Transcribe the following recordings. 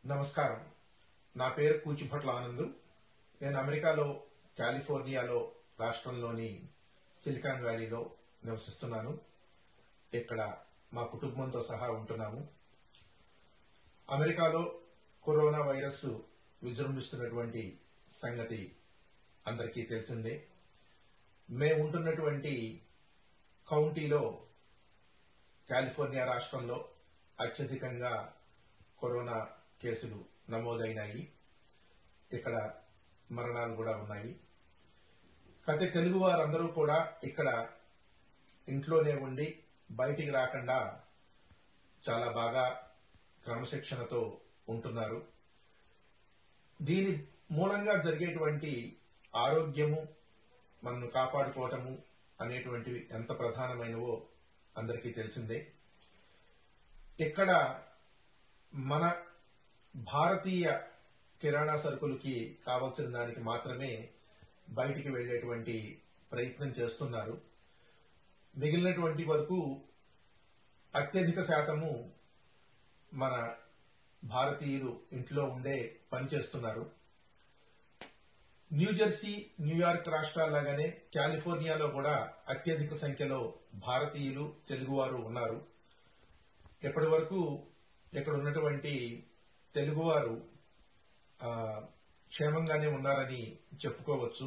నమస్కారం నా పేరు కూచిభట్ల ఆనంద్ నేను అమెరికాలో కాలిఫోర్నియాలో రాష్ట్రంలోని సిలికాన్ వ్యాలీలో నివసిస్తున్నాను ఇక్కడ మా కుటుంబంతో సహా ఉంటున్నాము అమెరికాలో కరోనా వైరస్ విజృంభిస్తున్నటువంటి సంగతి అందరికీ తెలిసిందే మేము ఉంటున్నటువంటి కౌంటీలో కాలిఫోర్నియా రాష్ట్రంలో అత్యధికంగా కరోనా కేసులు నమోదైనాయి ఇక్కడ మరణాలు కూడా ఉన్నాయి అయితే తెలుగు వారందరూ కూడా ఇక్కడ ఇంట్లోనే ఉండి బయటికి రాకుండా చాలా బాగా క్రమశిక్షణతో ఉంటున్నారు దీని మూలంగా జరిగేటువంటి ఆరోగ్యము మనను కాపాడుకోవటము అనేటువంటివి ఎంత ప్రధానమైనవో అందరికీ తెలిసిందే ఇక్కడ మన భారతీయ కిరాణా సరుకులకి కావలసిన దానికి మాత్రమే బయటికి వెళ్లేటువంటి ప్రయత్నం చేస్తున్నారు మిగిలినటువంటి వరకు అత్యధిక శాతము మన భారతీయులు ఇంట్లో ఉండే పనిచేస్తున్నారు న్యూజెర్సీ న్యూయార్క్ రాష్ట్రాల్లాగానే కాలిఫోర్నియాలో కూడా అత్యధిక సంఖ్యలో భారతీయులు తెలుగువారు ఉన్నారు ఇప్పటి వరకు ఇక్కడ ఉన్నటువంటి తెలుగువారు ఆ, క్షేమంగానే ఉన్నారని చెప్పుకోవచ్చు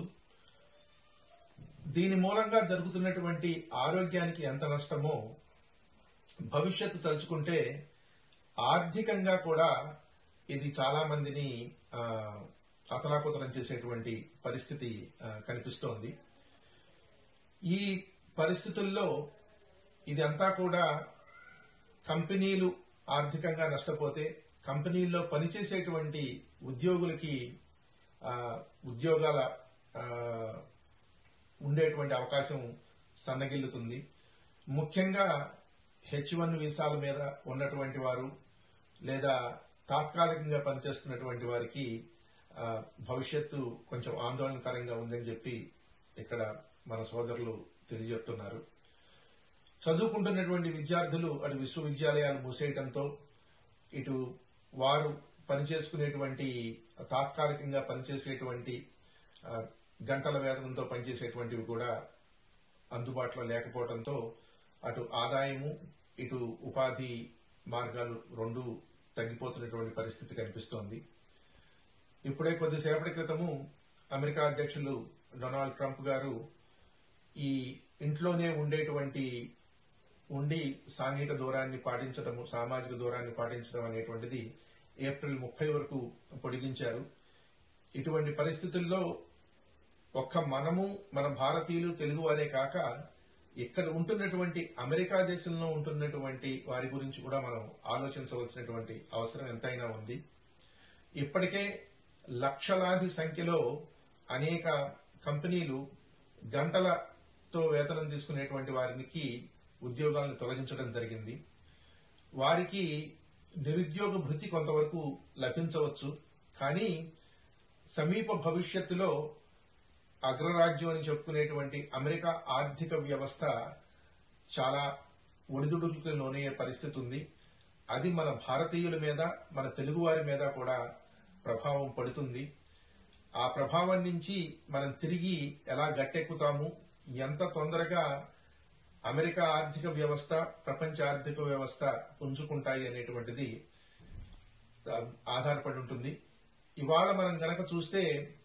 దీని మూలంగా జరుగుతున్నటువంటి ఆరోగ్యానికి ఎంత నష్టమో భవిష్యత్తు తలుచుకుంటే ఆర్థికంగా కూడా ఇది చాలా మందిని ఆ, అతలాకుతలం చేసేటువంటి పరిస్థితి ఆ, కనిపిస్తోంది ఈ పరిస్థితుల్లో ఇదంతా కూడా కంపెనీలు ఆర్థికంగా నష్టపోతే కంపెనీల్లో పనిచేసేటువంటి ఉద్యోగులకి ఆ, ఉద్యోగాల ఆ, ఉండేటువంటి అవకాశం సన్నగిల్లుతుంది ముఖ్యంగా హెచ్ వన్ వీసాల మీద ఉన్నటువంటి వారు లేదా తాత్కాలికంగా పనిచేస్తున్నటువంటి వారికి ఆ, భవిష్యత్తు కొంచెం ఆందోళనకరంగా ఉందని చెప్పి ఇక్కడ మన సోదరులు తెలియజెప్తున్నారు చదువుకుంటున్నటువంటి విద్యార్థులు అటు విశ్వవిద్యాలయాలు మూసేయటంతో ఇటు వారు పనిచేసుకునేటువంటి తాత్కాలికంగా పనిచేసేటువంటి ఆ, గంటల వేతనంతో పనిచేసేటువంటివి కూడా అందుబాటులో లేకపోవడంతో అటు ఆదాయము ఇటు ఉపాధి మార్గాలు రెండు తగ్గిపోతున్నటువంటి పరిస్థితి కనిపిస్తోంది ఇప్పుడే కొద్దిసేపటి క్రితము అమెరికా అధ్యక్షులు డొనాల్డ్ ట్రంప్ గారు ఈ ఇంట్లోనే ఉండేటువంటి ఉండి సాంఘిక దూరాన్ని పాటించడం సామాజిక దూరాన్ని పాటించడం అనేటువంటిది ఏప్రిల్ ముప్పై వరకు పొడిగించారు ఇటువంటి పరిస్థితుల్లో ఒక్క మనము మన భారతీయులు తెలుగువారే కాక ఇక్కడ ఉంటున్నటువంటి అమెరికా దేశంలో ఉంటున్నటువంటి వారి గురించి కూడా మనం ఆలోచించవలసినటువంటి అవసరం ఎంతైనా ఉంది ఇప్పటికే లక్షలాది సంఖ్యలో అనేక కంపెనీలు గంటలతో వేతనం తీసుకునేటువంటి వారికి ఉద్యోగాలను తొలగించడం జరిగింది వారికి నిరుద్యోగ భృతి కొంతవరకు లభించవచ్చు కానీ సమీప భవిష్యత్తులో అగ్రరాజ్యం అని చెప్పుకునేటువంటి అమెరికా ఆర్థిక వ్యవస్థ చాలా ఒడిదుడుకులకు లోనయ్యే పరిస్థితి ఉంది అది మన భారతీయుల మీద మన తెలుగువారి మీద కూడా ప్రభావం పడుతుంది ఆ ప్రభావం నుంచి మనం తిరిగి ఎలా గట్టెక్కుతాము ఎంత తొందరగా అమెరికా ఆర్థిక వ్యవస్థ ప్రపంచ ఆర్థిక వ్యవస్థ పుంజుకుంటాయి అనేటువంటిది ఆ, ఆధారపడి ఉంటుంది ఇవాళ మనం గనక చూస్తే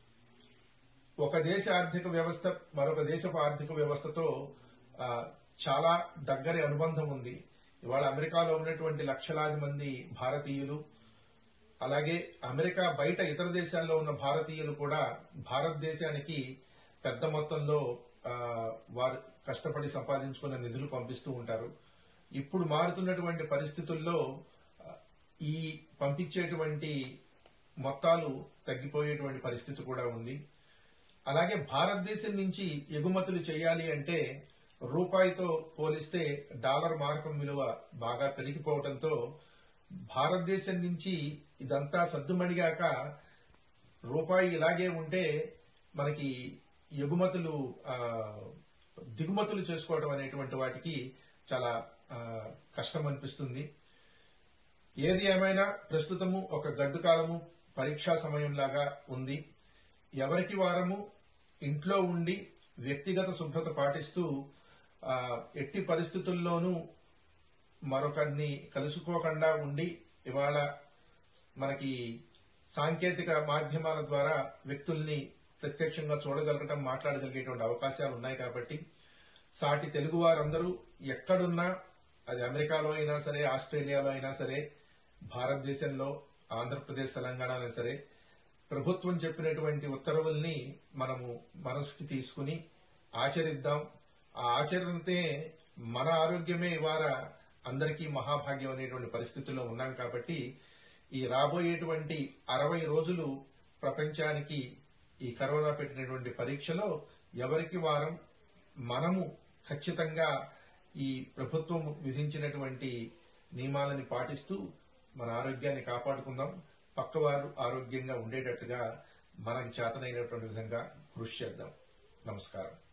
ఒక దేశ ఆర్థిక వ్యవస్థ మరొక దేశపు ఆర్థిక వ్యవస్థతో ఆ, చాలా దగ్గరి అనుబంధం ఉంది ఇవాళ అమెరికాలో ఉన్నటువంటి లక్షలాది మంది భారతీయులు అలాగే అమెరికా బయట ఇతర దేశాల్లో ఉన్న భారతీయులు కూడా భారతదేశానికి పెద్ద మొత్తంలో ఆ, వారు కష్టపడి సంపాదించుకున్న నిధులు పంపిస్తూ ఉంటారు ఇప్పుడు మారుతున్నటువంటి పరిస్థితుల్లో ఆ, ఈ పంపించేటువంటి మొత్తాలు తగ్గిపోయేటువంటి పరిస్థితి కూడా ఉంది అలాగే భారతదేశం నుంచి ఎగుమతులు చేయాలి అంటే రూపాయితో పోలిస్తే డాలర్ మార్కం విలువ బాగా పెరిగిపోవడంతో భారతదేశం నుంచి ఇదంతా సద్దుమణిగాక రూపాయి ఇలాగే ఉంటే మనకి ఎగుమతులు ఆ, దిగుమతులు చేసుకోవడం అనేటువంటి వాటికి చాలా ఆ, కష్టం అనిపిస్తుంది ఏది ఏమైనా ప్రస్తుతము ఒక గడ్డు కాలము పరీక్షా సమయంలాగా ఉంది ఎవరికి వారము ఇంట్లో ఉండి వ్యక్తిగత శుభ్రత పాటిస్తూ ఆ, ఎట్టి పరిస్థితుల్లోనూ మరొకరిని కలుసుకోకుండా ఉండి ఇవాళ మనకి సాంకేతిక మాధ్యమాల ద్వారా వ్యక్తుల్ని ప్రత్యక్షంగా చూడగలగటం మాట్లాడగలిగేటువంటి అవకాశాలు ఉన్నాయి కాబట్టి సాటి తెలుగు వారందరూ ఎక్కడున్నా అది అమెరికాలో అయినా సరే ఆస్ట్రేలియాలో అయినా సరే భారతదేశంలో ఆంధ్రప్రదేశ్ తెలంగాణ అయినా సరే ప్రభుత్వం చెప్పినటువంటి ఉత్తర్వుల్ని మనము మనసుకి తీసుకుని ఆచరిద్దాం ఆ ఆచరణతే మన ఆరోగ్యమే ఇవాళ అందరికీ మహాభాగ్యం అనేటువంటి పరిస్థితుల్లో ఉన్నాం కాబట్టి ఈ రాబోయేటువంటి అరవై రోజులు ప్రపంచానికి ఈ కరోనా పెట్టినటువంటి పరీక్షలో ఎవరికి వారం మనము ఖచ్చితంగా ఈ ప్రభుత్వం విధించినటువంటి నియమాలని పాటిస్తూ మన ఆరోగ్యాన్ని కాపాడుకుందాం పక్కవారు ఆరోగ్యంగా ఉండేటట్టుగా మనకి చేతనైనటువంటి విధంగా కృషి చేద్దాం నమస్కారం